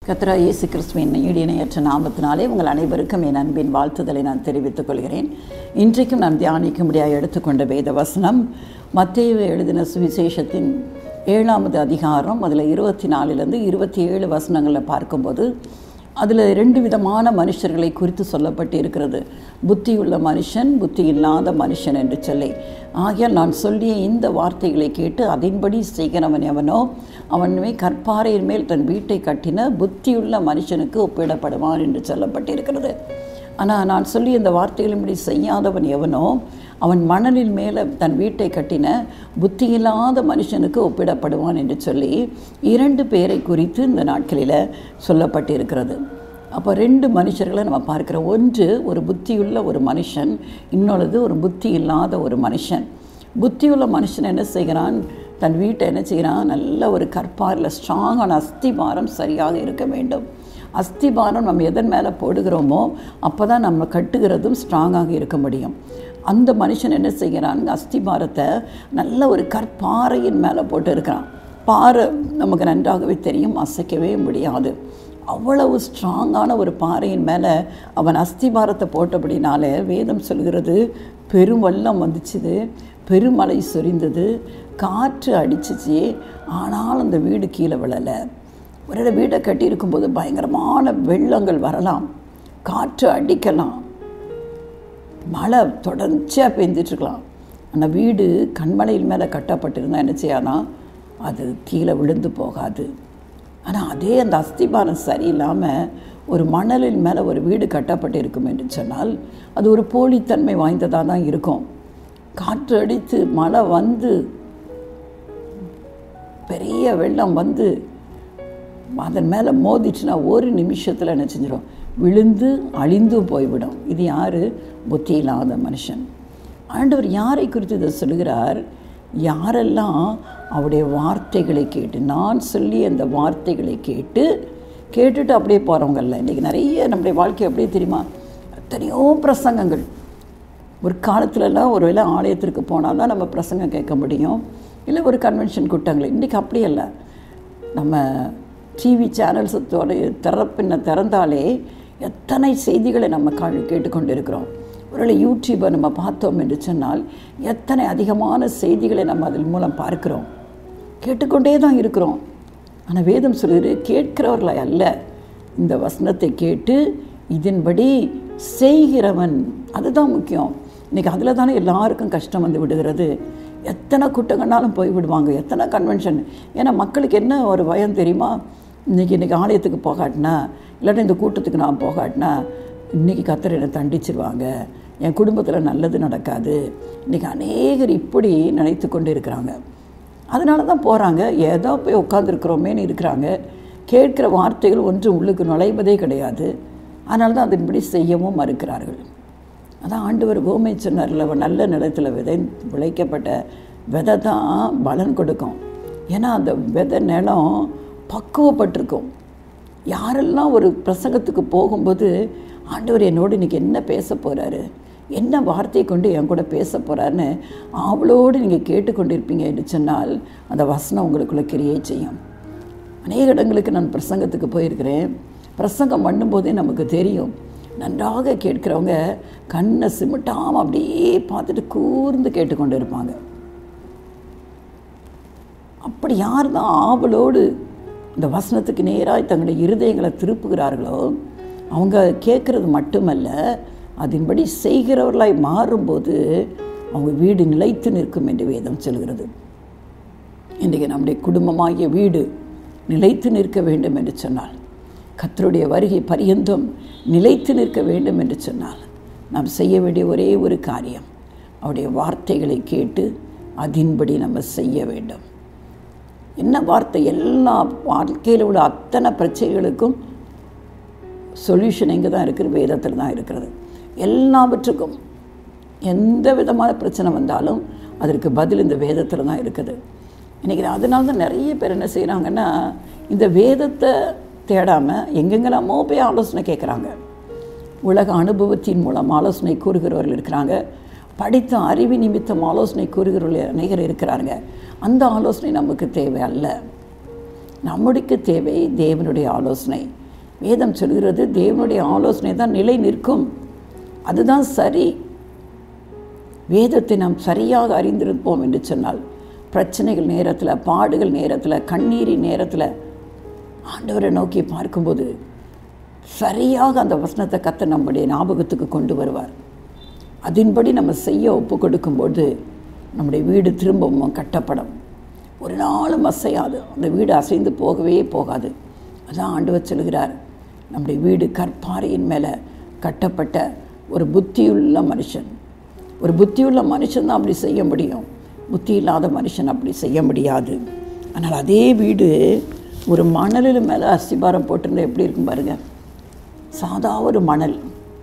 கத்ரா இயேசு கிறிஸ்துவின் ஈடிணையற்ற நாமத்தினாலே உங்கள் அனைவருக்கும் என் அன்பின் வாழ்த்துதலை நான் தெரிவித்துக் கொள்கிறேன் இன்றைக்கும் நான் தியானிக்கும்படியாக எடுத்துக்கொண்ட வேத வசனம் மத்தேயு எழுதின சுவிசேஷத்தின் ஏழாவது அதிகாரம் அதில் இருபத்தி நாலுலேருந்து இருபத்தி ஏழு வசனங்களில் பார்க்கும்போது அதில் ரெண்டு விதமான மனுஷர்களை குறித்து சொல்லப்பட்டு இருக்கிறது புத்தியுள்ள மனுஷன் புத்தி இல்லாத மனுஷன் என்று சொல்லி ஆகையால் நான் சொல்லிய இந்த வார்த்தைகளை கேட்டு அதன்படி செய்கிறவன் எவனோ அவனுமே கற்பாறையின் மேல் தன் வீட்டை கட்டின புத்தியுள்ள மனுஷனுக்கு ஒப்பிடப்படுவான் என்று சொல்லப்பட்டிருக்கிறது ஆனால் நான் சொல்லி இந்த வார்த்தைகளின்படி செய்யாதவன் எவனோ அவன் மணலின் மேலே தன் வீட்டை கட்டின புத்தியில்லாத மனுஷனுக்கு ஒப்பிடப்படுவான் என்று சொல்லி இரண்டு பேரை குறித்து இந்த நாட்களில் சொல்லப்பட்டிருக்கிறது அப்போ ரெண்டு மனுஷர்களை நம்ம பார்க்குறோம் ஒன்று ஒரு புத்தியுள்ள ஒரு மனுஷன் இன்னொருது ஒரு புத்தி இல்லாத ஒரு மனுஷன் புத்தியுள்ள மனுஷன் என்ன செய்கிறான் தன் வீட்டை என்ன செய்கிறான் நல்ல ஒரு கற்பாரில் ஸ்ட்ராங்கான அஸ்திபாரம் சரியாக இருக்க வேண்டும் அஸ்திபாரம் நம்ம எதன் மேலே போடுகிறோமோ அப்போ தான் நம்ம கட்டுகிறதும் ஸ்ட்ராங்காக இருக்க முடியும் அந்த மனுஷன் என்ன செய்கிறான் அஸ்திபாரத்தை நல்ல ஒரு கற்பாறையின் மேலே போட்டு இருக்கிறான் பாறை நமக்கு நன்றாகவே தெரியும் அசைக்கவே முடியாது அவ்வளவு ஸ்ட்ராங்கான ஒரு பாறையின் மேலே அவன் அஸ்திபாரத்தை போட்டபடினால வேதம் சொல்கிறது பெருவெள்ளம் வந்துச்சுது பெருமழை சொரிந்தது காற்று அடிச்சிச்சு ஆனால் அந்த வீடு கீழே விழலை ஒரு வீடை கட்டியிருக்கும்போது பயங்கரமான வெள்ளங்கள் வரலாம் காற்று அடிக்கலாம் மழை தொடர்ச்சியாக பெஞ்சிட்ருக்கலாம் அந்த வீடு கண்மலையில் மேலே கட்டப்பட்டிருந்தால் என்ன செய்யானா அது கீழே விழுந்து போகாது ஆனால் அதே அந்த அஸ்திபாரம் சரியில்லாமல் ஒரு மணலின் மேலே ஒரு வீடு கட்டப்பட்டிருக்கும் என்று சொன்னால் அது ஒரு போலித்தன்மை வாய்ந்ததாக தான் இருக்கும் காற்று அடித்து மழை வந்து பெரிய வெள்ளம் வந்து அதன் மேலே மோதிச்சுன்னா ஒரு நிமிஷத்தில் என்ன செஞ்சிடும் விழுந்து அழிந்து போய்விடும் இது யார் புத்தி இல்லாத மனுஷன் ஆண்டவர் யாரை குறித்து இதை சொல்கிறார் யாரெல்லாம் அவருடைய வார்த்தைகளை கேட்டு நான் சொல்லி அந்த வார்த்தைகளை கேட்டு கேட்டுட்டு அப்படியே போகிறவங்கல்ல இன்றைக்கி நிறைய நம்முடைய வாழ்க்கை அப்படியே தெரியுமா எத்தனையோ பிரசங்கங்கள் ஒரு காலத்துலலாம் ஒரு வேளை ஆலயத்திற்கு போனால் தான் நம்ம பிரசங்கம் கேட்க முடியும் இல்லை ஒரு கன்வென்ஷன் கூட்டங்கள் இன்றைக்கி அப்படி இல்லை நம்ம டிவி சேனல்ஸ் திறப்பின்ன திறந்தாலே எத்தனை செய்திகளை நம்ம கா கேட்டுக்கொண்டு இருக்கிறோம் ஒருவேளை யூடியூப்பை நம்ம பார்த்தோம் என்று சொன்னால் எத்தனை அதிகமான செய்திகளை நம்ம அதன் மூலம் பார்க்கிறோம் கேட்டுக்கொண்டே தான் இருக்கிறோம் ஆனால் வேதம் சொல்கிறது கேட்கிறவர்களை அல்ல இந்த வசனத்தை கேட்டு இதன்படி செய்கிறவன் அதுதான் முக்கியம் இன்றைக்கி அதில் தானே எல்லாருக்கும் கஷ்டம் வந்து விடுகிறது எத்தனை கூட்டங்கள்னாலும் போய் விடுவாங்க எத்தனை கன்வென்ஷன் ஏன்னா மக்களுக்கு என்ன ஒரு பயம் தெரியுமா இன்றைக்கி இன்றைக்கி ஆலயத்துக்கு போகாட்டினா இல்லாட்டி இந்த கூட்டத்துக்கு நான் போகாட்டினா இன்றைக்கி கத்தர் என்னை தண்டிச்சிருவாங்க என் குடும்பத்தில் நல்லது நடக்காது இன்றைக்கி அநேகர் இப்படி நினைத்து கொண்டு இருக்கிறாங்க அதனால தான் போகிறாங்க ஏதோ போய் உட்காந்துருக்குறோமேன்னு இருக்கிறாங்க கேட்குற வார்த்தைகள் ஒன்று உள்ளுக்கு நுழைவதே கிடையாது அதனால தான் அதன்படி செய்யவும் மறுக்கிறார்கள் அதான் ஆண்டவர் கோமை சொன்னார்ல நல்ல நிலத்தில் விதை விளைக்கப்பட்ட விதை தான் பலன் கொடுக்கும் ஏன்னா அந்த விதை நிலம் பக்குவப்பட்டிருக்கும் யாரெல்லாம் ஒரு பிரசங்கத்துக்கு போகும்போது ஆண்டவர் என்னோடு இன்றைக்கி என்ன பேச போகிறாரு என்ன வார்த்தையை கொண்டு என் கூட பேச போகிறாருன்னு அவளோடு நீங்கள் கேட்டுக்கொண்டிருப்பீங்க என்று சொன்னால் அந்த வசனம் உங்களுக்குள்ள கிரியை செய்யும் அநேக இடங்களுக்கு நான் பிரசங்கத்துக்கு போயிருக்கிறேன் பிரசங்கம் பண்ணும்போதே நமக்கு தெரியும் நன்றாக கேட்குறவங்க கண்ணை சிமிட்டாமல் அப்படியே பார்த்துட்டு கூர்ந்து கேட்டுக்கொண்டு இருப்பாங்க அப்படி யார் தான் ஆவலோடு இந்த வசனத்துக்கு நேராக தங்களுடைய இருதயங்களை திருப்புகிறார்களோ அவங்க கேட்குறது மட்டுமல்ல அதன்படி செய்கிறவர்களாய் மாறும்போது அவங்க வீடு நிலைத்து நிற்கும் என்று வேதம் சொல்கிறது இன்றைக்கு நம்முடைய குடும்பமாகிய வீடு நிலைத்து நிற்க வேண்டும் என்று சொன்னால் கத்தருடைய வருகை பரியந்தம் நிலைத்து நிற்க வேண்டும் என்று சொன்னால் நாம் செய்ய வேண்டிய ஒரே ஒரு காரியம் அவருடைய வார்த்தைகளை கேட்டு அதன்படி நம்ம செய்ய வேண்டும் என்ன வார்த்தை எல்லா வாழ்க்கையில் உள்ள அத்தனை பிரச்சனைகளுக்கும் சொல்யூஷன் எங்கே தான் இருக்குது வேதத்தில் தான் இருக்கிறது எல்லாவற்றுக்கும் எந்த விதமான பிரச்சனை வந்தாலும் அதற்கு பதில் இந்த வேதத்தில் தான் இருக்குது இன்றைக்கி அதனால தான் நிறைய பேர் என்ன செய்கிறாங்கன்னா இந்த வேதத்தை தேடாமல் எங்கெங்கெல்லாமோ போய் ஆலோசனை கேட்குறாங்க உலக அனுபவத்தின் மூலம் ஆலோசனை கூறுகிறவர்கள் இருக்கிறாங்க படித்த அறிவு நிமித்தம் ஆலோசனை கூறுகிறவர்கள் அநேகர் இருக்கிறாங்க அந்த ஆலோசனை நமக்கு தேவை அல்ல நம்முடைய தேவை தேவனுடைய ஆலோசனை வேதம் சொல்கிறது தேவனுடைய ஆலோசனை தான் நிலை நிற்கும் அதுதான் சரி வேதத்தை நாம் சரியாக அறிந்திருப்போம் என்று சொன்னால் பிரச்சனைகள் நேரத்தில் பாடுகள் நேரத்தில் கண்ணீரின் நேரத்தில் ஆண்டவரை நோக்கி பார்க்கும்போது சரியாக அந்த வசனத்தை கத்த நம்முடைய ஞாபகத்துக்கு கொண்டு வருவார் அதன்படி நம்ம செய்ய ஒப்பு கொடுக்கும்போது நம்முடைய வீடு திரும்பவும் கட்டப்படும் ஒரு நாளும் அசையாது அந்த வீடு அசைந்து போகவே போகாது அதான் ஆண்டவர் சொல்கிறார் நம்முடைய வீடு கற்பாறையின் மேலே கட்டப்பட்ட ஒரு புத்தியுள்ள மனுஷன் ஒரு புத்தியுள்ள மனுஷன் தான் அப்படி செய்ய முடியும் புத்தி இல்லாத மனுஷன் அப்படி செய்ய முடியாது ஆனால் அதே வீடு ஒரு மணலில் மேலே அஸ்திபாரம் போட்டிருந்தா எப்படி இருக்கும் பாருங்கள் சாதா ஒரு மணல்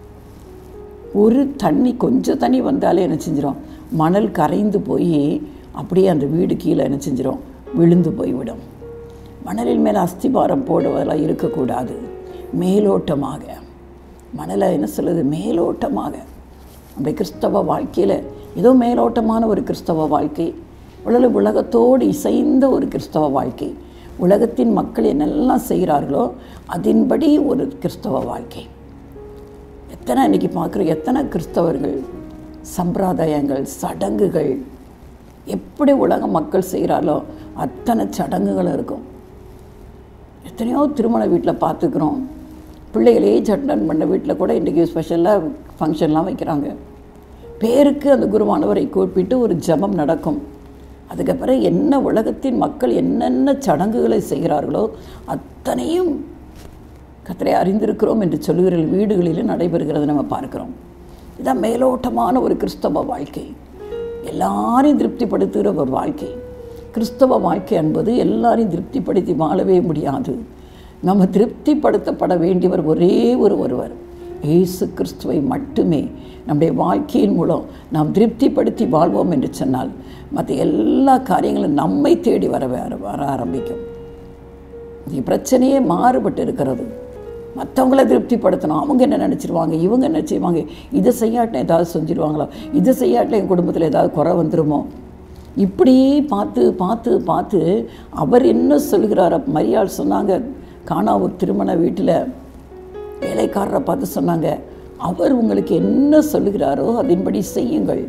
ஒரு தண்ணி கொஞ்சம் தண்ணி வந்தாலே என்ன செஞ்சிடும் மணல் கரைந்து போய் அப்படியே அந்த வீடு கீழே என்ன செஞ்சிடும் விழுந்து போய்விடும் மணலின் மேலே அஸ்திபாரம் போடுவதெல்லாம் இருக்கக்கூடாது மேலோட்டமாக மணலை என்ன சொல்லுது மேலோட்டமாக அப்படி கிறிஸ்தவ வாழ்க்கையில் ஏதோ மேலோட்டமான ஒரு கிறிஸ்தவ வாழ்க்கை உலக உலகத்தோடு இசைந்த ஒரு கிறிஸ்தவ வாழ்க்கை உலகத்தின் மக்கள் என்னெல்லாம் செய்கிறார்களோ அதன்படி ஒரு கிறிஸ்தவ வாழ்க்கை எத்தனை இன்றைக்கி பார்க்குற எத்தனை கிறிஸ்தவர்கள் சம்பிரதாயங்கள் சடங்குகள் எப்படி உலக மக்கள் செய்கிறாரோ அத்தனை சடங்குகளும் இருக்கும் எத்தனையோ திருமண வீட்டில் பார்த்துக்கிறோம் பிள்ளைகளே சட்டன் பண்ண வீட்டில் கூட இன்றைக்கி ஸ்பெஷலாக ஃபங்க்ஷன்லாம் வைக்கிறாங்க பேருக்கு அந்த குருவானவரை கூப்பிட்டு ஒரு ஜபம் நடக்கும் அதுக்கப்புறம் என்ன உலகத்தின் மக்கள் என்னென்ன சடங்குகளை செய்கிறார்களோ அத்தனையும் கத்தரை அறிந்திருக்கிறோம் என்று சொல்லுகிற வீடுகளிலும் நடைபெறுகிறது நம்ம பார்க்குறோம் இதான் மேலோட்டமான ஒரு கிறிஸ்தவ வாழ்க்கை எல்லாரையும் திருப்திப்படுத்துகிற ஒரு வாழ்க்கை கிறிஸ்தவ வாழ்க்கை என்பது எல்லாரையும் திருப்திப்படுத்தி வாழவே முடியாது நம்ம திருப்திப்படுத்தப்பட வேண்டியவர் ஒரே ஒரு ஒருவர் இயேசு கிறிஸ்துவை மட்டுமே நம்முடைய வாழ்க்கையின் மூலம் நாம் திருப்திப்படுத்தி வாழ்வோம் என்று சொன்னால் மற்ற எல்லா காரியங்களும் நம்மை தேடி வர வர ஆரம்பிக்கும் இது பிரச்சனையே மாறுபட்டு இருக்கிறது மற்றவங்கள திருப்திப்படுத்தணும் அவங்க என்ன நினச்சிருவாங்க இவங்க என்ன செய்வாங்க இதை செய்யாட்டில் ஏதாவது செஞ்சிருவாங்களோ இதை செய்யாட்டில் என் குடும்பத்தில் ஏதாவது குறை வந்துருமோ இப்படி பார்த்து பார்த்து பார்த்து அவர் என்ன சொல்கிறார் மரியாள் சொன்னாங்க காணாவூர் திருமண வீட்டில் வேலைக்காரரை பார்த்து சொன்னாங்க அவர் உங்களுக்கு என்ன சொல்லுகிறாரோ அதன்படி செய்யுங்கள்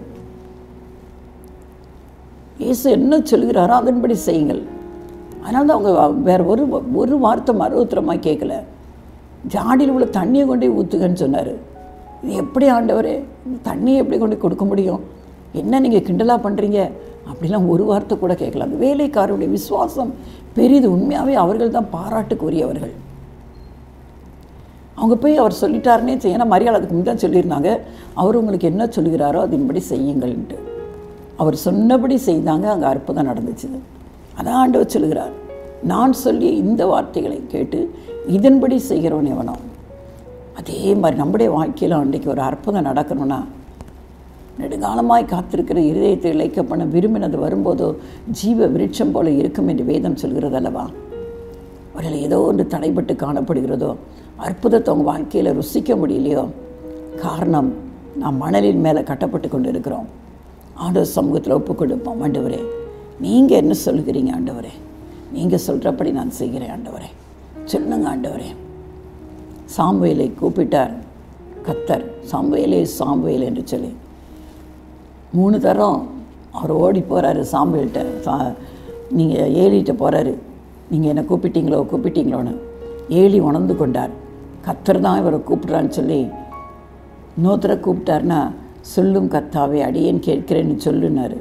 இயேசு என்ன சொல்கிறாரோ அதன்படி செய்யுங்கள் அதனால தான் அவங்க வேறு ஒரு ஒரு வார்த்தை மறுத்திரமாக கேட்கல ஜாடியில் உள்ள தண்ணியை கொண்டு ஊற்றுங்கன்னு சொன்னார் இது எப்படி ஆண்டவரே தண்ணியை எப்படி கொண்டு கொடுக்க முடியும் என்ன நீங்கள் கிண்டலாக பண்ணுறீங்க அப்படிலாம் ஒரு வார்த்தை கூட கேட்கல அந்த வேலைக்காரருடைய விசுவாசம் பெரிது உண்மையாகவே அவர்கள் தான் பாராட்டுக்குரியவர்கள் அவங்க போய் அவர் சொல்லிட்டாருன்னே ஏன்னா மரியாதை அதுக்கு முந்தான் சொல்லியிருந்தாங்க அவர் உங்களுக்கு என்ன சொல்லுகிறாரோ அதன்படி செய்யுங்கள்ன்ட்டு அவர் சொன்னபடி செய்தாங்க அங்கே அற்புதம் நடந்துச்சு அதான் ஆண்டவர் சொல்லுகிறார் நான் சொல்லி இந்த வார்த்தைகளை கேட்டு இதன்படி செய்கிறவன் எவனோ அதே மாதிரி நம்முடைய வாழ்க்கையில் அன்றைக்கு ஒரு அற்புதம் நடக்கணும்னா நெடுங்காலமாய் காத்திருக்கிற இருதயத்தை இழைக்க பண்ண விரும்பினது வரும்போதோ ஜீவ விருட்சம் போல இருக்கும் என்று வேதம் சொல்கிறது அல்லவா அவர்கள் ஏதோ ஒன்று தடைப்பட்டு காணப்படுகிறதோ அற்புதத்தை அவங்க வாழ்க்கையில் ருசிக்க முடியலையோ காரணம் நாம் மணலின் மேலே கட்டப்பட்டு கொண்டு இருக்கிறோம் ஆண்டவர் சமூகத்தில் ஒப்பு கொடுப்போம் ஆண்டவரே நீங்கள் என்ன சொல்லுகிறீங்க ஆண்டவரே நீங்கள் சொல்கிறபடி நான் செய்கிறேன் ஆண்டவரே சொல்லுங்க ஆண்டவரே சாம்புவேலை கூப்பிட்டார் கத்தர் சாம்புவேலே சாம்புவேல் என்று சொல்லி மூணு தரம் அவர் ஓடி போகிறாரு சாம்புவேல்கிட்ட சா நீங்கள் ஏலிகிட்ட போகிறாரு நீங்கள் என்னை கூப்பிட்டீங்களோ கூப்பிட்டீங்களோன்னு ஏலி உணர்ந்து கொண்டார் கத்தர் தான் இவரை கூப்பிட்றான்னு சொல்லி இன்னொருத்தரை கூப்பிட்டாருன்னா சொல்லும் கத்தாவே அடியேன் கேட்கிறேன்னு சொல்லுனாரு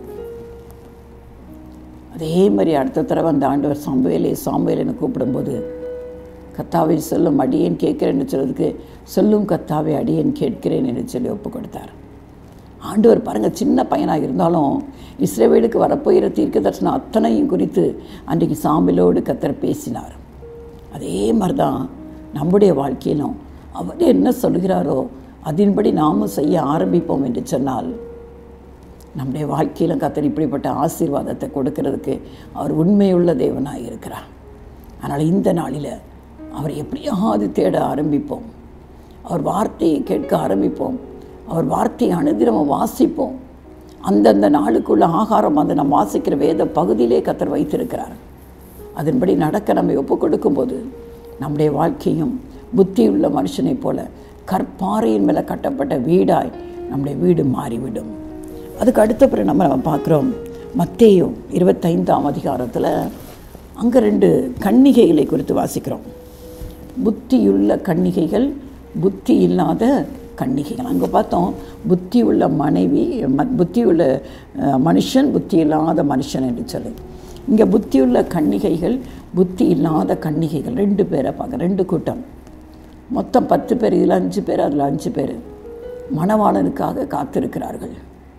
அதே மாதிரி அடுத்த தடவை அந்த ஆண்டவர் சாம்புவேலே சாம்புவேலன்னு கூப்பிடும்போது கத்தாவை சொல்லும் அடியேன் கேட்கிறேன்னு சொல்றதுக்கு சொல்லும் கத்தாவை அடியேன் கேட்கிறேன் என்று சொல்லி ஒப்பு கொடுத்தார் ஆண்டவர் பாருங்கள் சின்ன பையனாக இருந்தாலும் இஸ்ரேவேலுக்கு வரப்போகிற தீர்க்க தரிசனம் அத்தனையும் குறித்து அன்றைக்கு சாம்பிலோடு கத்தர் பேசினார் அதே மாதிரி தான் நம்முடைய வாழ்க்கையிலும் அவர் என்ன சொல்கிறாரோ அதன்படி நாமும் செய்ய ஆரம்பிப்போம் என்று சொன்னால் நம்முடைய வாழ்க்கையிலும் கத்தர் இப்படிப்பட்ட ஆசீர்வாதத்தை கொடுக்கறதுக்கு அவர் உண்மையுள்ள தேவனாக இருக்கிறார் ஆனால் இந்த நாளில் அவர் எப்படியாவது தேட ஆரம்பிப்போம் அவர் வார்த்தையை கேட்க ஆரம்பிப்போம் அவர் வார்த்தையை அனுதினமும் வாசிப்போம் அந்தந்த நாளுக்குள்ள ஆகாரம் வந்து நம்ம வாசிக்கிற வேத பகுதியிலே கத்தர் வைத்திருக்கிறார் அதன்படி நடக்க நம்ம ஒப்பு கொடுக்கும்போது நம்முடைய வாழ்க்கையும் புத்தியுள்ள மனுஷனைப் போல கற்பாறையின் மேலே கட்டப்பட்ட வீடாய் நம்முடைய வீடு மாறிவிடும் அதுக்கு அடுத்த பிறகு நம்ம நம்ம பார்க்குறோம் மத்தேயோ இருபத்தைந்தாம் அதிகாரத்தில் அங்கே ரெண்டு கன்னிகைகளை குறித்து வாசிக்கிறோம் புத்தியுள்ள கன்னிகைகள் புத்தி இல்லாத கன்னிகைகள் அங்கே பார்த்தோம் புத்தி உள்ள மனைவி ம புத்தி உள்ள அஹ், மனுஷன் புத்தி இல்லாத மனுஷன் என்று சொல்லி இங்கே புத்தியுள்ள கன்னிகைகள் புத்தி இல்லாத கன்னிகைகள் ரெண்டு பேரை பார்க்க ரெண்டு கூட்டம் மொத்தம் பத்து பேர் இதில் அஞ்சு பேர் அதில் அஞ்சு பேர் மணவாளனுக்காக காத்திருக்கிறார்கள்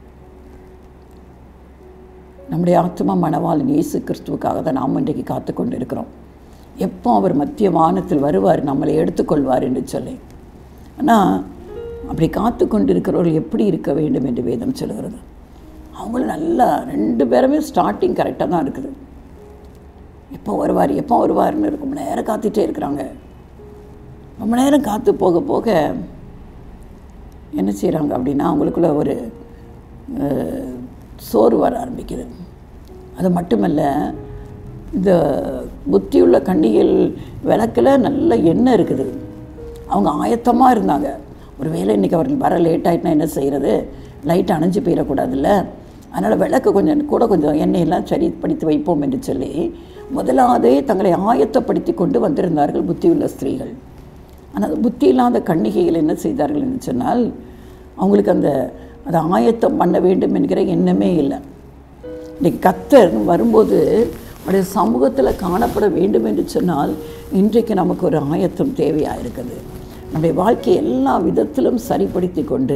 நம்முடைய ஆத்மா மணவாளன் இயேசு கிறிஸ்துவுக்காக தான் நாம் இன்றைக்கு காத்து கொண்டு இருக்கிறோம் எப்போ அவர் மத்திய வானத்தில் வருவார் நம்மளை எடுத்துக்கொள்வார் என்று சொல்லி ஆனால் அப்படி காத்து கொண்டு இருக்கிறவர்கள் எப்படி இருக்க வேண்டும் என்று வேதம் சொல்கிறது அவங்களும் நல்லா ரெண்டு பேருமே ஸ்டார்டிங் கரெக்டாக தான் இருக்குது எப்போ வருவார் எப்போ வருவார்னு ரொம்ப நேரம் காத்துட்டே இருக்கிறாங்க ரொம்ப நேரம் காத்து போக போக என்ன செய்கிறாங்க அப்படின்னா அவங்களுக்குள்ள ஒரு அஹ், சோறு வர ஆரம்பிக்குது அது மட்டுமல்ல இந்த புத்தியுள்ள கண்ணிகள் விளக்கில் நல்ல எண்ணெய் இருக்குது அவங்க ஆயத்தமாக இருந்தாங்க ஒருவேளை இன்றைக்கி அவர்கள் வர லேட் ஆகிட்டுனா என்ன செய்கிறது லைட் அணைஞ்சு போயிடக்கூடாதுல்ல அதனால் விளக்கு கொஞ்சம் கூட கொஞ்சம் எண்ணெயெல்லாம் சரிப்படுத்தி வைப்போம் என்று சொல்லி முதலாவதே தங்களை ஆயத்தப்படுத்தி கொண்டு வந்திருந்தார்கள் புத்தியுள்ள ஸ்திரீகள் ஆனால் புத்தி இல்லாத கன்னிகைகள் என்ன செய்தார்கள் என்று சொன்னால் அவங்களுக்கு அந்த அதை ஆயத்தம் பண்ண வேண்டும் என்கிற எண்ணமே இல்லை இன்னைக்கு கத்தர் வரும்போது அவருடைய சமூகத்தில் காணப்பட வேண்டும் என்று சொன்னால் இன்றைக்கு நமக்கு ஒரு ஆயத்தம் தேவையாக இருக்குது நம்முடைய வாழ்க்கையை எல்லா விதத்திலும் சரிப்படுத்தி கொண்டு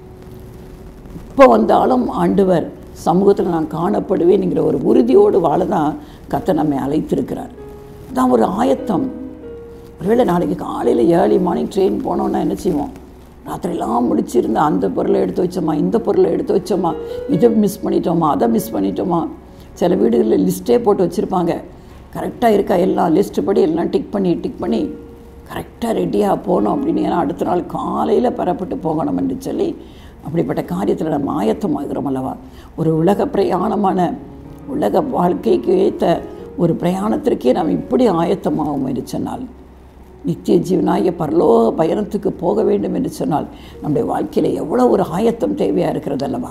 இப்போ வந்தாலும் ஆண்டவர் சமூகத்தில் நான் காணப்படுவேன்ங்கிற ஒரு உறுதியோடு வாழ தான் கத்தை நம்மை அழைத்திருக்கிறார் தான் ஒரு ஆயத்தம் ஒருவேளை நாளைக்கு காலையில் ஏர்லி மார்னிங் ட்ரெயின் போனோன்னா என்ன செய்வோம் ராத்திரிலாம் முடிச்சிருந்த அந்த பொருளை எடுத்து வச்சோமா இந்த பொருளை எடுத்து வச்சோமா இதை மிஸ் பண்ணிட்டோமா அதை மிஸ் பண்ணிட்டோமா சில வீடுகளில் லிஸ்ட்டே போட்டு வச்சுருப்பாங்க கரெக்டாக இருக்கா எல்லாம் லிஸ்ட் படி எல்லாம் டிக் பண்ணி டிக் பண்ணி கரெக்டாக ரெடியாக போகணும் அப்படின்னு ஏன்னா அடுத்த நாள் காலையில் பெறப்பட்டு போகணும் என்று சொல்லி அப்படிப்பட்ட காரியத்தில் நம்ம ஆயத்தமாகிறோம் அல்லவா ஒரு உலக பிரயாணமான உலக வாழ்க்கைக்கு ஏற்ற ஒரு பிரயாணத்திற்கே நாம் இப்படி ஆயத்தமாகும் என்று சொன்னால் நித்திய ஜீவனாய பரலோக பயணத்துக்கு போக வேண்டும் என்று சொன்னால் நம்முடைய வாழ்க்கையில் எவ்வளோ ஒரு ஆயத்தம் தேவையாக இருக்கிறது அல்லவா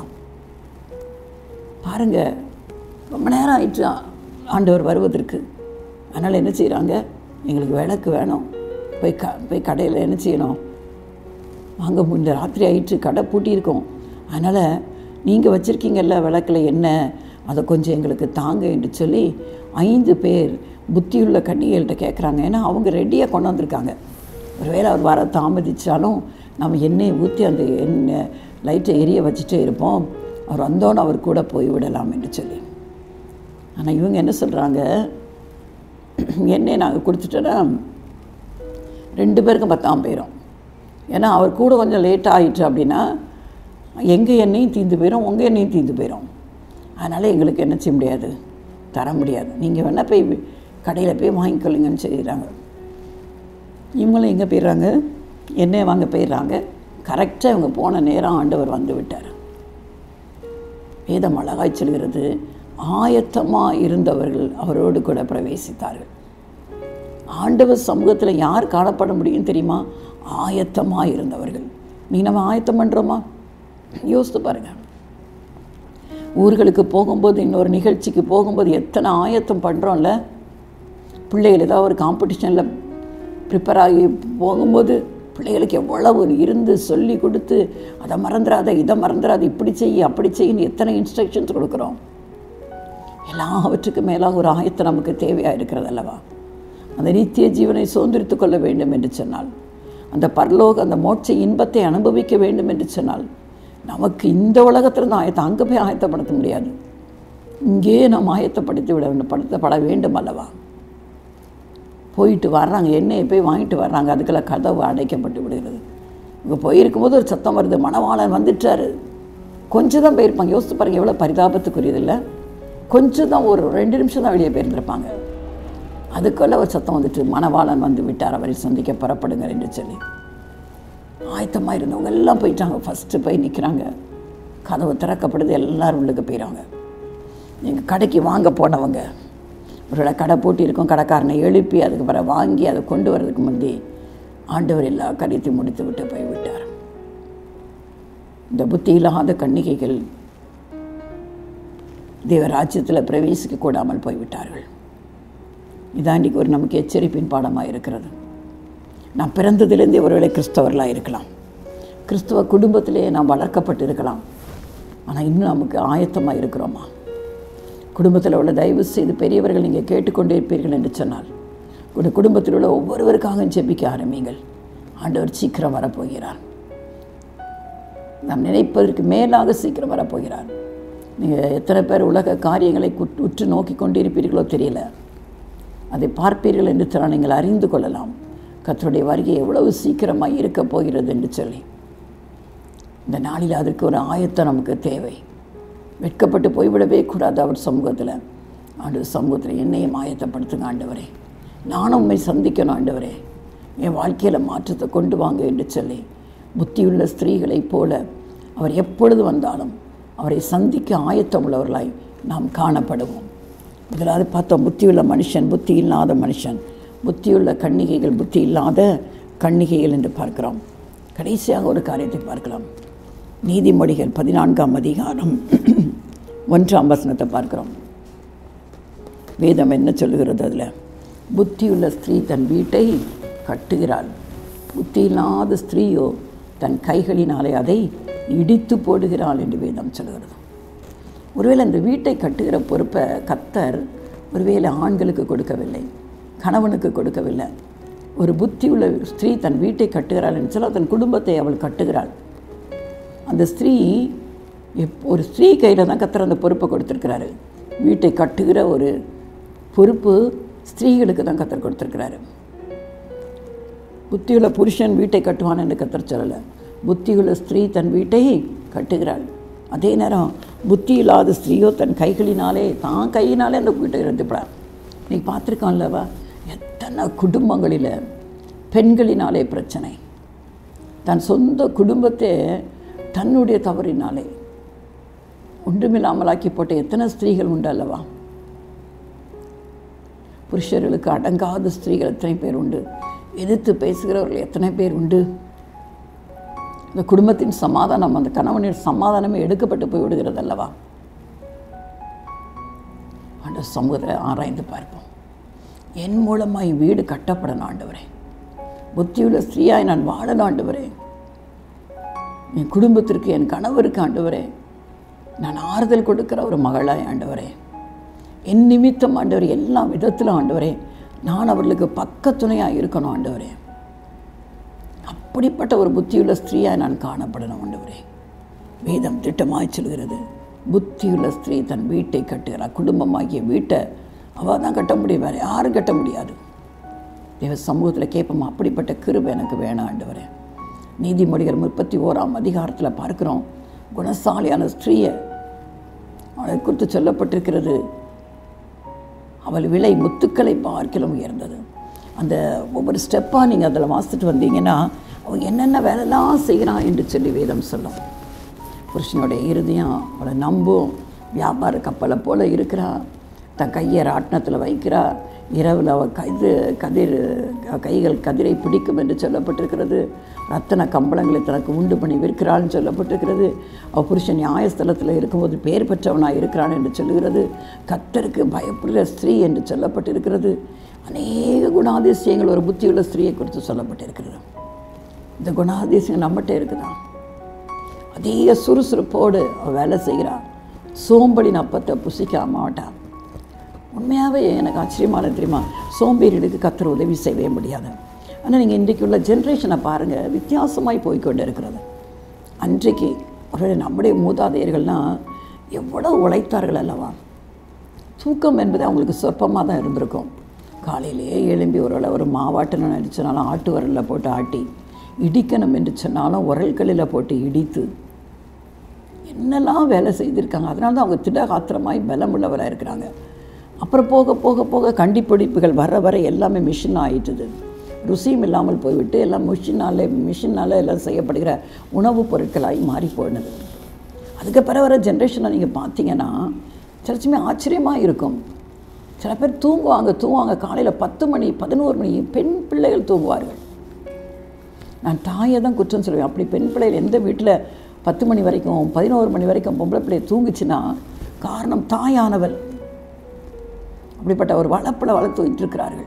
பாருங்க ரொம்ப நேரம் ஆயிடுச்சு ஆ- ஆண்டவர் வருவதற்கு அதனால் என்ன செய்கிறாங்க எங்களுக்கு விளக்கு வேணும் போய் க போய் கடையில் என்ன செய்யணும் வாங்க இந்த ராத்திரி ஆயிடுச்சு கடை பூட்டியிருக்கோம் அதனால் நீங்கள் வச்சுருக்கீங்கல்ல விளக்கில் என்ன அதை கொஞ்சம் எங்களுக்கு தாங்க என்று சொல்லி ஐந்து பேர் புத்தியுள்ள கன்னிகள்கிட்ட கேட்குறாங்க ஏன்னா அவங்க ரெடியாக கொண்டு வந்திருக்காங்க ஒருவேளை அவர் வர தாமதிச்சாலும் நம்ம எண்ணெயை ஊற்றி அந்த எண்ணெய் லைட்டை எரிய வச்சுட்டே இருப்போம் அவர் வந்தோன்னு அவர் கூட போய் விடலாம் என்று சொல்லி ஆனால் இவங்க என்ன சொல்கிறாங்க எண்ணெய் நாங்கள் கொடுத்துட்டோன்னா ரெண்டு பேருக்கும் பத்தாம போயிடும் ஏன்னா அவர் கூட கொஞ்சம் லேட் ஆயிடுச்சு அப்படின்னா எங்கள் எண்ணெயும் தீந்து போயிடும் உங்கள் எண்ணெயும் தீந்து போயிடும் அதனால் எங்களுக்கு என்ன செய்ய முடியாது தர முடியாது நீங்கள் வேணால் போய் கடையில் போய் வாங்கிக்கொள்ளுங்கன்னு செய்கிறாங்க இவங்களும் எங்கே போயிடுறாங்க எண்ணெய் வாங்க போயிடுறாங்க கரெக்டாக இவங்க போன நேரம் ஆண்டவர் வந்து விட்டார் வேதம் அழகாய் சொல்கிறது ஆயத்தமாக இருந்தவர்கள் அவரோடு கூட பிரவேசித்தார்கள் ஆண்டவர் சமூகத்தில் யார் காணப்பட முடியும் தெரியுமா ஆயத்தமாக இருந்தவர்கள் நீ நம்ம ஆயத்தம் பண்ணுறோமா யோசித்து பாருங்க ஊர்களுக்கு போகும்போது இன்னொரு நிகழ்ச்சிக்கு போகும்போது எத்தனை ஆயத்தம் பண்ணுறோம்ல பிள்ளைகள் ஏதாவது ஒரு காம்படிஷனில் ப்ரிப்பேர் ஆகி போகும்போது பிள்ளைகளுக்கு எவ்வளவு இருந்து சொல்லி கொடுத்து அதை மறந்துடாத இதை மறந்துடாத இப்படி செய் அப்படி செய்யின்னு எத்தனை இன்ஸ்ட்ரக்ஷன்ஸ் கொடுக்குறோம் எல்லாவற்றுக்கும் மேலாக ஒரு ஆயத்தம் நமக்கு தேவையாக இருக்கிறது அல்லவா அந்த நித்திய ஜீவனை சுதந்திரித்து கொள்ள வேண்டும் என்று சொன்னால் அந்த பரலோக அந்த மோட்ச இன்பத்தை அனுபவிக்க வேண்டும் என்று சொன்னால் நமக்கு இந்த உலகத்தில் தான் ஆயத்தம் அங்கே போய் ஆயத்தப்படுத்த முடியாது இங்கே நாம் ஆயத்தப்படுத்தி விட வேண்டும் படுத்தப்பட வேண்டும் அல்லவா போயிட்டு வர்றாங்க எண்ணெயை போய் வாங்கிட்டு வர்றாங்க அதுக்கெல்லாம் கதவு அடைக்கப்பட்டு விடுகிறது இங்கே போயிருக்கும்போது ஒரு சத்தம் வருது மணவாளன் வந்துட்டாரு கொஞ்சம் தான் போயிருப்பாங்க யோசித்து பாருங்க எவ்வளோ பரிதாபத்துக்குரியது இல்லை கொஞ்சம் தான் ஒரு ரெண்டு நிமிஷம் தான் வெளியே போயிருந்திருப்பாங்க அதுக்குள்ள ஒரு சத்தம் வந்துட்டு மணவாளன் வந்து விட்டார் அவரை சந்திக்க புறப்படுங்க என்று சொல்லி ஆயத்தமாக இருந்தவங்க எல்லாம் போயிட்டாங்க ஃபஸ்ட்டு போய் நிற்கிறாங்க கதவு திறக்கப்படுது எல்லாரும் உள்ளுக்கு போயிடுறாங்க எங்கள் கடைக்கு வாங்க போனவங்க ஒருவேளை கடை போட்டி இருக்கும் கடைக்காரனை எழுப்பி அதுக்கு பிறகு வாங்கி அதை கொண்டு வர்றதுக்கு முந்தி ஆண்டவர் எல்லா காரியத்தையும் முடித்து விட்டு போய்விட்டார் இந்த புத்தி இல்லாத கன்னிகைகள் தேவராஜ்யத்தில் பிரவேசிக்க கூடாமல் போய்விட்டார்கள் இதான் இன்றைக்கி ஒரு நமக்கு எச்சரிப்பின் பாடமாக இருக்கிறது நான் பிறந்ததிலேருந்தே ஒருவேளை கிறிஸ்தவர்களாக இருக்கலாம் கிறிஸ்தவ குடும்பத்திலே நாம் வளர்க்கப்பட்டு இருக்கலாம் ஆனால் இன்னும் நமக்கு ஆயத்தமாக இருக்கிறோமா குடும்பத்தில் உள்ள தயவு செய்து பெரியவர்கள் நீங்கள் கேட்டுக்கொண்டே இருப்பீர்கள் என்று சொன்னால் ஒரு குடும்பத்தில் உள்ள ஒவ்வொருவருக்காக ஜெபிக்க ஆரம்பிங்கள் ஆண்டவர் சீக்கிரம் வரப்போகிறார் நாம் நினைப்பதற்கு மேலாக சீக்கிரம் வரப்போகிறார் நீங்கள் எத்தனை பேர் உலக காரியங்களை குட்- உற்று நோக்கி கொண்டிருப்பீர்களோ தெரியல அதை பார்ப்பீர்கள் என்று சொன்னால் நீங்கள் அறிந்து கொள்ளலாம் கர்த்தருடைய வருகை எவ்வளவு சீக்கிரமாக இருக்க போகிறது என்று சொல்லி இந்த நாளில் அதற்கு ஒரு ஆயத்தம் நமக்கு தேவை வெட்கப்பட்டு போய்விடவே கூடாது அவர் சமூகத்தில் ஆண்டு சமூகத்தில் என்னையும் ஆயத்தப்படுத்துங்க ஆண்டவரே நானும் உண்மை சந்திக்கணும் ஆண்டவரே என் வாழ்க்கையில் மாற்றத்தை கொண்டு வாங்க என்று சொல்லி புத்தியுள்ள ஸ்திரீகளைப் போல அவர் எப்பொழுது வந்தாலும் அவரை சந்திக்க ஆயத்தம் உள்ளவர்களாய் நாம் காணப்படுவோம் முதலாவது பார்த்தோம் புத்தியுள்ள மனுஷன் புத்தி இல்லாத மனுஷன் புத்தியுள்ள கன்னிகைகள் புத்தி இல்லாத கன்னிகைகள் என்று பார்க்கிறோம் கடைசியாக ஒரு காரியத்தை பார்க்கலாம் நீதிமொழிகள் பதினான்காம் அதிகாரம் ஒன்றாம் வசனத்தை பார்க்கிறோம் வேதம் என்ன சொல்லுகிறது அதில் புத்தியுள்ள ஸ்திரீ தன் வீட்டை கட்டுகிறாள் புத்தி இல்லாத ஸ்திரீயோ தன் கைகளினாலே அதை இடித்து போடுகிறாள் என்று வேதம் சொல்லுகிறது ஒருவேளை அந்த வீட்டை கட்டுகிற பொறுப்பை கத்தர் ஒருவேளை ஆண்களுக்கு கொடுக்கவில்லை கணவனுக்கு கொடுக்கவில்லை ஒரு புத்தியுள்ள ஸ்திரீ தன் வீட்டை கட்டுகிறாள் என்று சொல்ல தன் குடும்பத்தை அவள் கட்டுகிறாள் அந்த ஸ்திரீ எப் ஒரு ஸ்திரீ கையில் தான் கத்தர் அந்த பொறுப்பை கொடுத்துருக்கிறாரு வீட்டை கட்டுகிற ஒரு பொறுப்பு ஸ்திரீகளுக்கு தான் கத்தர் கொடுத்துருக்கிறாரு புத்தியுள்ள புருஷன் வீட்டை கட்டுவான் என்று கத்தர் சொல்லலை புத்தியுள்ள ஸ்திரீ தன் வீட்டை கட்டுகிறாள் அதே நேரம் புத்தி இல்லாத ஸ்திரீயோ தன் கைகளினாலே தான் கையினாலே அந்த வீட்டை இருந்துப்படா நீ பார்த்துருக்கான்லவா எத்தனை குடும்பங்களில் பெண்களினாலே பிரச்சனை தன் சொந்த குடும்பத்தை தன்னுடைய தவறினாலே ஒன்றுமில்லாமலாக்கி போட்ட எத்தனை ஸ்திரீகள் உண்டு அல்லவா புருஷர்களுக்கு அடங்காத ஸ்திரீகள் எத்தனை பேர் உண்டு எதிர்த்து பேசுகிறவர்கள் எத்தனை பேர் உண்டு இந்த குடும்பத்தின் சமாதானம் அந்த கணவனின் சமாதானமே எடுக்கப்பட்டு போய் விடுகிறது அல்லவா அந்த சமூகத்தை ஆராய்ந்து பார்ப்போம் என் மூலமாய் வீடு கட்டப்படணும் ஆண்டவரே புத்தியுள்ள ஸ்திரீயாய் நான் வாழணும் ஆண்டவரே என் குடும்பத்திற்கு என் கணவருக்கு ஆண்டவரே நான் ஆறுதல் கொடுக்கிற ஒரு மகளாய் ஆண்டவரே என் நிமித்தம் ஆண்டவர் எல்லா விதத்திலும் ஆண்டவரே நான் அவர்களுக்கு பக்கத்துணையாக இருக்கணும் ஆண்டவரே அப்படிப்பட்ட ஒரு புத்தியுள்ள ஸ்திரீயாய் நான் காணப்படணும் ஆண்டவரே வேதம் திட்டமாய் சொல்கிறது புத்தியுள்ள ஸ்திரீ தன் வீட்டை கட்டுகிறார் குடும்பமாகிய வீட்டை அவள் தான் கட்ட முடியும் வேறு யாரும் கட்ட முடியாது தேவ சமூகத்தில் கேட்போம் அப்படிப்பட்ட கிருபை எனக்கு வேணாம் ஆண்டவரே நீதிமொழிகள் முப்பத்தி ஓராம் அதிகாரத்தில் பார்க்கிறோம் குணசாலியான ஸ்திரீயை அவளை குறித்து சொல்லப்பட்டிருக்கிறது அவள் விலை முத்துக்களை பார்க்கிலும் உயர்ந்தது அந்த ஒவ்வொரு ஸ்டெப்பாக நீங்கள் அதில் வாசிட்டு வந்தீங்கன்னா அவள் என்னென்ன வேலைலாம் செய்கிறான் என்று சொல்லி வேதம் சொல்லும் புருஷனுடைய இருதயம் அவளை நம்பும் வியாபார கப்பலை போல் இருக்கிறா தன் கையை ராட்டினத்தில் வைக்கிறா இரவில் அவள் கைது கதிர் கைகள் கதிரை பிடிக்கும் என்று சொல்லப்பட்டிருக்கிறது ரத்தன கம்பளங்களை தனக்கு உண்டு பண்ணி விற்கிறாள்னு சொல்லப்பட்டிருக்கிறது அவள் புருஷன் நியாயஸ்தலத்தில் இருக்கும்போது பேர் பெற்றவனாக இருக்கிறான் என்று சொல்லுகிறது கத்தருக்கு பயப்படுகிற ஸ்திரீ என்று சொல்லப்பட்டிருக்கிறது அநேக குணாதிசயங்கள் ஒரு புத்தியுள்ள ஸ்திரீயை குறித்து சொல்லப்பட்டிருக்கிறது இந்த குணாதிசயம் நம்மகிட்ட இருக்குதா அதிக சுறுசுறுப்போடு அவள் வேலை செய்கிறாள் சோம்பலின் அப்பத்தை புசிக்க மாட்டான் உண்மையாகவே எனக்கு ஆச்சரியமான தெரியுமா சோம்பேறிகளுக்கு கத்தர் உதவி செய்யவே முடியாது ஆனால் நீங்கள் இன்றைக்கு உள்ள ஜென்ரேஷனை பாருங்கள் வித்தியாசமாய் போய்க்கொண்டு இருக்கிறது அன்றைக்கு அவருடைய நம்முடைய மூதாதையர்கள்லாம் எவ்வளோ உழைத்தார்கள் அல்லவா தூக்கம் என்பது அவங்களுக்கு சொற்பமாக தான் இருந்திருக்கும் காலையிலேயே எழும்பி ஒரு ஒரு மாவாட்டணும் நினச்சனாலும் ஆட்டு உரலில் போட்டு ஆட்டி இடிக்கணும் என்று சொன்னாலும் உரல்களில் போட்டு இடித்து என்னெல்லாம் வேலை செய்திருக்காங்க அதனால தான் அவங்க திடகாத்திரமாய் பலமுள்ளவராக இருக்கிறாங்க அப்புறம் போக போக போக கண்டிப்பிடிப்புகள் வர வர எல்லாமே மிஷின் ஆயிட்டுது ருசியும் இல்லாமல் போய்விட்டு எல்லாம் மிஷினாலே மிஷினால் எல்லாம் செய்யப்படுகிற உணவுப் பொருட்களாகி மாறி போனது அதுக்கு பிறகு வர ஜென்ரேஷனை நீங்கள் பார்த்தீங்கன்னா சிலச்சுமே ஆச்சரியமாக இருக்கும் சில பேர் தூங்குவாங்க தூங்குவாங்க காலையில் பத்து மணி பதினோரு மணி பெண் பிள்ளைகள் தூங்குவார்கள் நான் தாயை தான் குற்றம் சொல்லுவேன் அப்படி பெண் பிள்ளைகள் எந்த வீட்டில் பத்து மணி வரைக்கும் பதினோரு மணி வரைக்கும் பொம்பளை பிள்ளை தூங்குச்சுன்னா காரணம் தாயானவள் அப்படிப்பட்ட ஒரு வளப்பில் வளர்த்து வைத்திருக்கிறார்கள்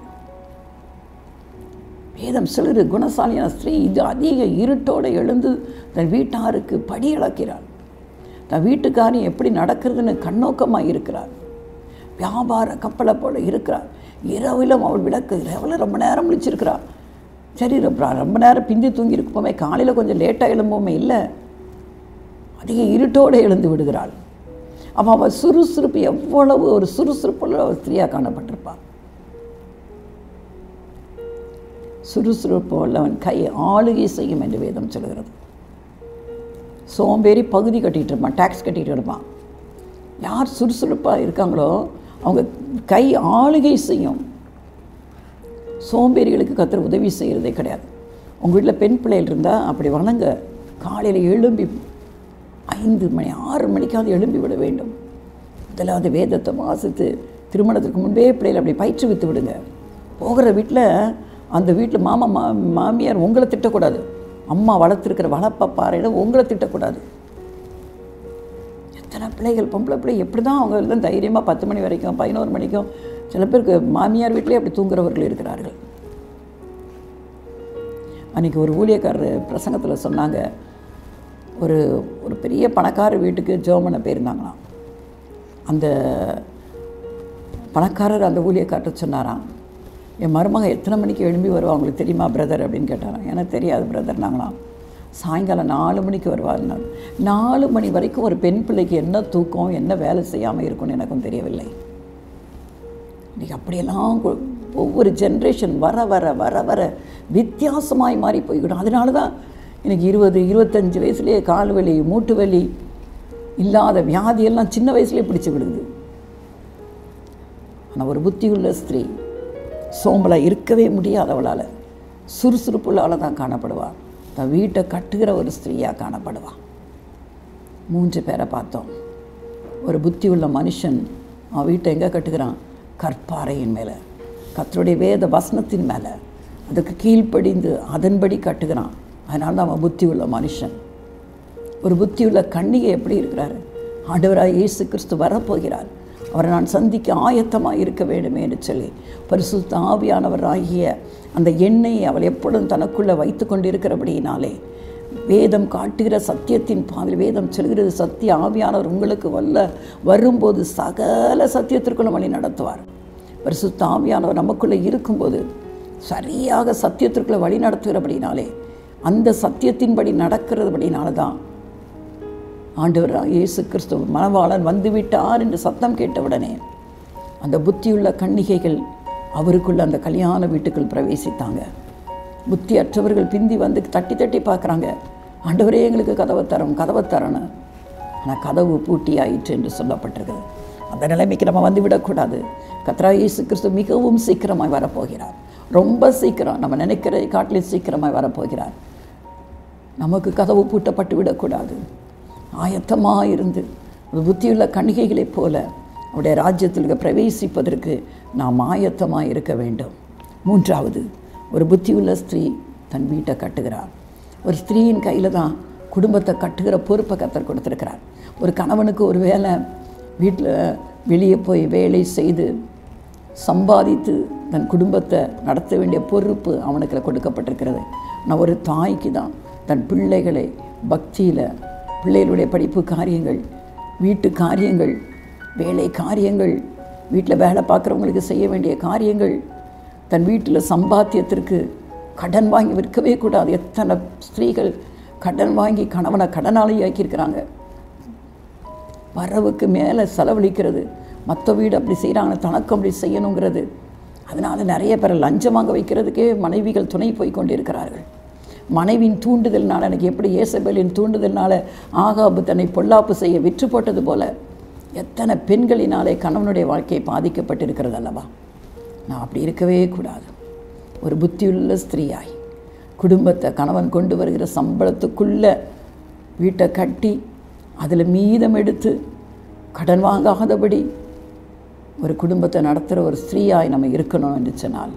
வேதம் சிலரு குணசாலியான ஸ்திரீ இது அதிக இருட்டோடு எழுந்து தன் வீட்டாருக்கு படி இழக்கிறாள் தன் வீட்டுக்காரையும் எப்படி நடக்கிறதுன்னு கண்ணோக்கமாக இருக்கிறார் வியாபார கப்பலை போல இருக்கிறார் இரவிலும் அவள் விளக்கு இரவில் ரொம்ப நேரம் விழிச்சிருக்கிறாள் சரி ரொம்ப ரொம்ப நேரம் பிந்தி தூங்கி இருக்கும்போமே காலையில் கொஞ்சம் லேட்டாக எழும்போமே இல்லை அதிக இருட்டோடு எழுந்து விடுகிறாள் அப்போ அவள் சுறுசுறுப்பு எவ்வளவு ஒரு சுறுசுறுப்புள்ள ஒரு ஸ்திரீயாக காணப்பட்டிருப்பாள் சுறுசுறுப்பு உள்ளவன் கை ஆளுகை செய்யும் என்று வேதம் சொல்கிறது சோம்பேறி பகுதி கட்டிகிட்டு இருப்பான் டேக்ஸ் கட்டிகிட்டு இருப்பான் யார் சுறுசுறுப்பாக இருக்காங்களோ அவங்க கை ஆளுகை செய்யும் சோம்பேறிகளுக்கு கத்திர உதவி செய்கிறதே கிடையாது உங்கள் வீட்டில் பெண் பிள்ளைகள் இருந்தால் அப்படி வணங்க காலையில் எழும்பி ஐந்து மணி ஆறு மணிக்காவது எழும்பி விட வேண்டும் முதலாவது வேதத்தை வாசித்து திருமணத்துக்கு முன்பே பிள்ளைகளை அப்படி பயிற்றுவித்து விடுங்க போகிற வீட்டில் அந்த வீட்டில் மாமா மா மாமியார் உங்களை திட்டக்கூடாது அம்மா வளர்த்துருக்கிற வளர்ப்ப பாறையில உங்களை திட்டக்கூடாது எத்தனை பிள்ளைகள் பொம்பளை பிள்ளை எப்படி தான் அவங்க எல்லாம் தைரியமாக பத்து மணி வரைக்கும் பதினோரு மணிக்கும் சில பேருக்கு மாமியார் வீட்டிலே அப்படி தூங்குறவர்கள் இருக்கிறார்கள் அன்றைக்கி ஒரு ஊழியக்காரர் பிரசங்கத்தில் சொன்னாங்க ஒரு ஒரு பெரிய பணக்கார வீட்டுக்கு ஜோமனை போயிருந்தாங்களாம் அந்த பணக்காரர் அந்த ஊழியக்காரர் சொன்னாராம் என் மருமக எத்தனை மணிக்கு எழும்பி வருவா உங்களுக்கு தெரியுமா பிரதர் அப்படின்னு கேட்டாராம் எனக்கு தெரியாது பிரதர் நாங்களாம் சாயங்காலம் நாலு மணிக்கு வருவார்னா நாலு மணி வரைக்கும் ஒரு பெண் பிள்ளைக்கு என்ன தூக்கம் என்ன வேலை செய்யாமல் இருக்கும்னு எனக்கும் தெரியவில்லை இன்றைக்கி அப்படியெல்லாம் கொ- ஒவ்வொரு ஜென்ரேஷன் வர வர வர வர வித்தியாசமாய் மாறி போய்விடும் அதனால தான் எனக்கு இருபது இருபத்தஞ்சு வயசுலேயே கால் வலி மூட்டு வலி இல்லாத வியாதியெல்லாம் சின்ன வயசுலேயே பிடிச்சு விடுது ஆனால் ஒரு புத்தியுள்ள ஸ்திரீ சோம்பலாக இருக்கவே முடியாதவளால் சுறுசுறுப்புள்ளால் தான் காணப்படுவாள் தன் வீட்டை கட்டுகிற ஒரு ஸ்திரீயாக காணப்படுவாள் மூன்று பேரை பார்த்தோம் ஒரு புத்தி உள்ள மனுஷன் அவன் வீட்டை எங்கே கட்டுகிறான் கற்பாறையின் மேலே கர்த்தருடைய வேத வசனத்தின் மேலே அதுக்கு கீழ்ப்படிந்து அதன்படி கட்டுகிறான் அதனால தான் அவன் புத்தி உள்ள மனுஷன் ஒரு புத்தியுள்ள கண்ணிகை எப்படி இருக்கிறாரு ஆண்டவராய் இயேசு கிறிஸ்து வரப்போகிறார் அவரை நான் சந்திக்க ஆயத்தமாக இருக்க வேண்டுமே என்று சொல்லி பரிசுத்த ஆவியானவராகிய அந்த எண்ணெயை அவள் எப்பொழுதும் தனக்குள்ளே வைத்து கொண்டிருக்கிறபடியினாலே வேதம் காட்டுகிற சத்தியத்தின் பாதையில் வேதம் சொல்கிறது சத்திய ஆவியானவர் உங்களுக்கு வல்ல வரும்போது சகல சத்தியத்திற்குள்ள வழி நடத்துவார் பரிசுத்த ஆவியானவர் நமக்குள்ளே இருக்கும்போது சரியாக சத்தியத்திற்குள்ள வழி நடத்துகிறபடினாலே அந்த சத்தியத்தின்படி நடக்கிறதுபடினால தான் ஆண்டவர் இயேசு கிறிஸ்து மணவாளன் வந்துவிட்டார் என்று சத்தம் கேட்டவுடனே அந்த புத்தியுள்ள கன்னிகைகள் அவருக்குள்ள அந்த கல்யாண வீட்டுக்குள் பிரவேசித்தாங்க புத்தி அற்றவர்கள் பிந்தி வந்து தட்டி தட்டி பார்க்குறாங்க ஆண்டவரே எங்களுக்கு கதவை தரும் கதவை தரணும் ஆனால் கதவு பூட்டி ஆயிற்று என்று சொல்லப்பட்டிருக்குது அந்த நிலைமைக்கு நம்ம வந்து விடக்கூடாது கத்ரா இயேசு கிறிஸ்து மிகவும் சீக்கிரமாய் வரப்போகிறார் ரொம்ப சீக்கிரம் நம்ம நினைக்கிற காட்டிலும் சீக்கிரமாய் வரப்போகிறார் நமக்கு கதவு பூட்டப்பட்டு விடக்கூடாது ஆயத்தமாக இருந்து ஒரு புத்தியுள்ள கணிகைகளைப் போல அவருடைய ராஜ்யத்தில் பிரவேசிப்பதற்கு நாம் ஆயத்தமாக இருக்க வேண்டும் மூன்றாவது ஒரு புத்தியுள்ள ஸ்திரீ தன் வீட்டை கட்டுகிறார் ஒரு ஸ்திரீயின் கையில் தான் குடும்பத்தை கட்டுகிற பொறுப்பை கத்தர் கொடுத்துருக்கிறார் ஒரு கணவனுக்கு ஒரு வேலை வீட்டில் வெளியே போய் வேலை செய்து சம்பாதித்து தன் குடும்பத்தை நடத்த வேண்டிய பொறுப்பு அவனுக்கு கொடுக்கப்பட்டிருக்கிறது நான் ஒரு தாய்க்கு தான் தன் பிள்ளைகளை பக்தியில் பிள்ளைகளுடைய படிப்பு காரியங்கள் வீட்டு காரியங்கள் வேலை காரியங்கள் வீட்டில் வேலை பார்க்குறவங்களுக்கு செய்ய வேண்டிய காரியங்கள் தன் வீட்டில் சம்பாத்தியத்திற்கு கடன் வாங்கி விற்கவே கூடாது எத்தனை ஸ்திரீகள் கடன் வாங்கி கணவனை கடனாளி ஆக்கியிருக்கிறாங்க வரவுக்கு மேலே செலவழிக்கிறது மற்ற வீடு அப்படி செய்கிறாங்க தனக்கு அப்படி செய்யணுங்கிறது அதனால் நிறைய பேரை லஞ்சம் வாங்க வைக்கிறதுக்கே மனைவிகள் துணை போய் கொண்டிருக்கிறார்கள் மனைவியின் தூண்டுதல்னால எனக்கு எப்படி ஏசபேலின் தூண்டுதல்னால ஆகாபு தன்னை பொல்லாப்பு செய்ய விற்று போட்டது போல எத்தனை பெண்களினாலே கணவனுடைய வாழ்க்கை பாதிக்கப்பட்டிருக்கிறது அல்லவா நான் அப்படி இருக்கவே கூடாது ஒரு புத்தியுள்ள ஸ்திரீயாய் குடும்பத்தை கணவன் கொண்டு வருகிற சம்பளத்துக்குள்ள வீட்டை கட்டி அதில் மீதம் எடுத்து கடன் வாங்காதபடி ஒரு குடும்பத்தை நடத்துகிற ஒரு ஸ்திரீயாய் நம்ம இருக்கணும் என்று சொன்னால்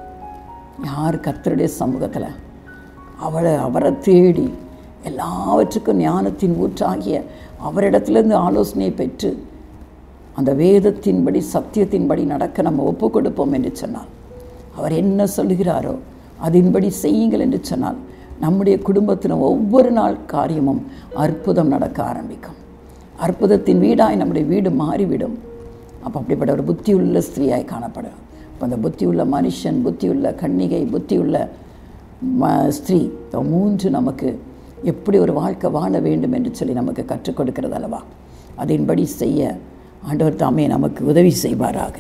யார் கர்த்தருடைய சமூகத்தில் அவளை அவரை தேடி எல்லாவற்றுக்கும் ஞானத்தின் ஊற்றாகிய அவரிடத்திலிருந்து ஆலோசனையை பெற்று அந்த வேதத்தின்படி சத்தியத்தின்படி நடக்க நம்ம ஒப்பு கொடுப்போம் என்று சொன்னால் அவர் என்ன சொல்லுகிறாரோ அதன்படி செய்யுங்கள் என்று சொன்னால் நம்முடைய குடும்பத்தில் ஒவ்வொரு நாள் காரியமும் அற்புதம் நடக்க ஆரம்பிக்கும் அற்புதத்தின் வீடாய் நம்முடைய வீடு மாறிவிடும் அப்போ அப்படிப்பட்ட ஒரு புத்தியுள்ள ஸ்திரீயாய் காணப்படும் அப்போ அந்த புத்தியுள்ள மனுஷன் புத்தியுள்ள கன்னிகை புத்தியுள்ள ம ஸ்திரீ இந்த மூன்று நமக்கு எப்படி ஒரு வாழ்க்கை வாழ வேண்டும் என்று சொல்லி நமக்கு கற்றுக் கொடுக்கிறது அல்லவா அதன்படி செய்ய ஆண்டவர் தாமே நமக்கு உதவி செய்வாராக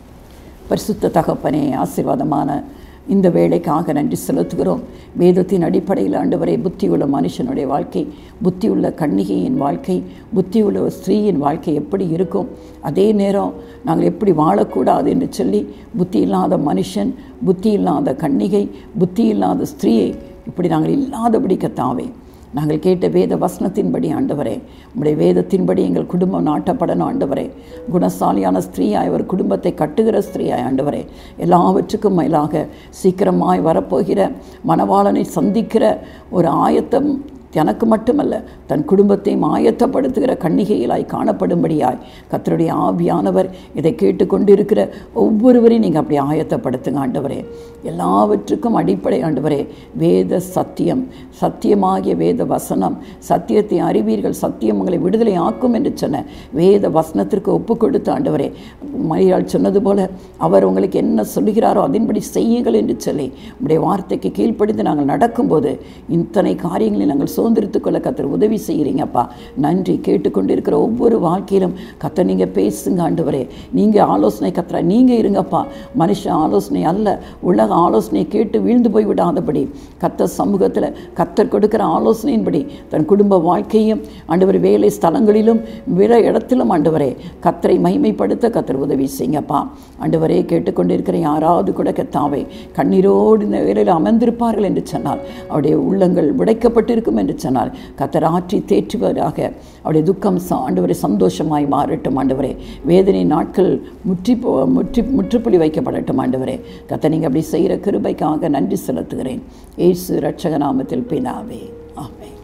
பரிசுத்த தகப்பனே ஆசீர்வாதமான இந்த வேலைக்காக நன்றி செலுத்துகிறோம் வேதத்தின் அடிப்படையில் ஆண்டவரை புத்தியுள்ள மனுஷனுடைய வாழ்க்கை புத்தியுள்ள கன்னிகையின் வாழ்க்கை புத்தியுள்ள ஒரு ஸ்திரீயின் வாழ்க்கை எப்படி இருக்கும் அதே நேரம் நாங்கள் எப்படி வாழக்கூடாது என்று சொல்லி புத்தி இல்லாத மனுஷன் புத்தி இல்லாத கன்னிகை புத்தி இல்லாத ஸ்திரீயை இப்படி நாங்கள் இல்லாதபடிக்கத்தாவே நாங்கள் கேட்ட வேத வசனத்தின்படி ஆண்டவரே உம்முடைய வேதத்தின்படி எங்கள் குடும்பம் நாட்டப்படணும் ஆண்டவரே குணசாலியான ஸ்திரீயாய் ஒரு குடும்பத்தை கட்டுகிற ஸ்திரீயாய் ஆண்டவரே எல்லாவற்றுக்கும் மேலாக சீக்கிரமாய் வரப்போகிற மணவாளனை சந்திக்கிற ஒரு ஆயத்தம் தனக்கு மட்டுமல்ல தன் குடும்பத்தையும் ஆயத்தப்படுத்துகிற கன்னிகைகளாய் காணப்படும்படியாய் கத்தருடைய ஆவியானவர் இதை கேட்டுக்கொண்டிருக்கிற ஒவ்வொருவரையும் நீங்கள் அப்படி ஆயத்தப்படுத்துங்க ஆண்டவரே எல்லாவற்றுக்கும் அடிப்படை ஆண்டவரே வேத சத்தியம் சத்தியமாகிய வேத வசனம் சத்தியத்தை அறிவீர்கள் சத்தியம் உங்களை விடுதலை ஆக்கும் என்று சொன்ன வேத வசனத்திற்கு ஒப்பு கொடுத்த ஆண்டவரே மரியாள் சொன்னது போல அவர் உங்களுக்கு என்ன சொல்லுகிறாரோ அதன்படி செய்யுங்கள் என்று சொல்லி உடைய வார்த்தைக்கு கீழ்ப்படிந்து நாங்கள் நடக்கும்போது இத்தனை காரியங்களை நாங்கள் சுதந்திரத்துக் கொள்ள கத்தர் உதவி செய்கிறீங்கப்பா நன்றி கேட்டுக்கொண்டிருக்கிற ஒவ்வொரு வாழ்க்கையிலும் கத்தர் நீங்கள் பேசுங்க ஆண்டவரே நீங்கள் ஆலோசனை கத்துற நீங்கள் இருங்கப்பா மனுஷ ஆலோசனை அல்ல உலக ஆலோசனையை கேட்டு வீழ்ந்து போய் விடாதபடி கத்தர் சமூகத்தில் கத்தர் கொடுக்கிற ஆலோசனையின்படி தன் குடும்ப வாழ்க்கையும் ஆண்டவர் வேலை ஸ்தலங்களிலும் விர இடத்திலும் ஆண்டவரே கத்தரை மகிமைப்படுத்த கத்தர் உதவி செய்யுங்கப்பா ஆண்டவரே கேட்டுக்கொண்டிருக்கிற யாராவது கூட கத்தாவே கண்ணீரோடு இந்த வேலையில் அமர்ந்திருப்பார்கள் என்று சொன்னால் அவருடைய உள்ளங்கள் உடைக்கப்பட்டிருக்கும் என்று சொன்னால் கத்தர் ஆற்றி தேற்றுவதாக அவருடைய துக்கம் ச- ஆண்டவரே சந்தோஷமாய் மாறட்டும் ஆண்டவரே வேதனை நாட்கள் முற்றி போ முற்றி முற்றுப்புள்ளி வைக்கப்படட்டும் ஆண்டவரே கத்த நீங்கள் அப்படி செய்கிற கிருபைக்காக நன்றி செலுத்துகிறேன் ஏசு ரட்சக நாமத்தில் பினாவே ஆமென்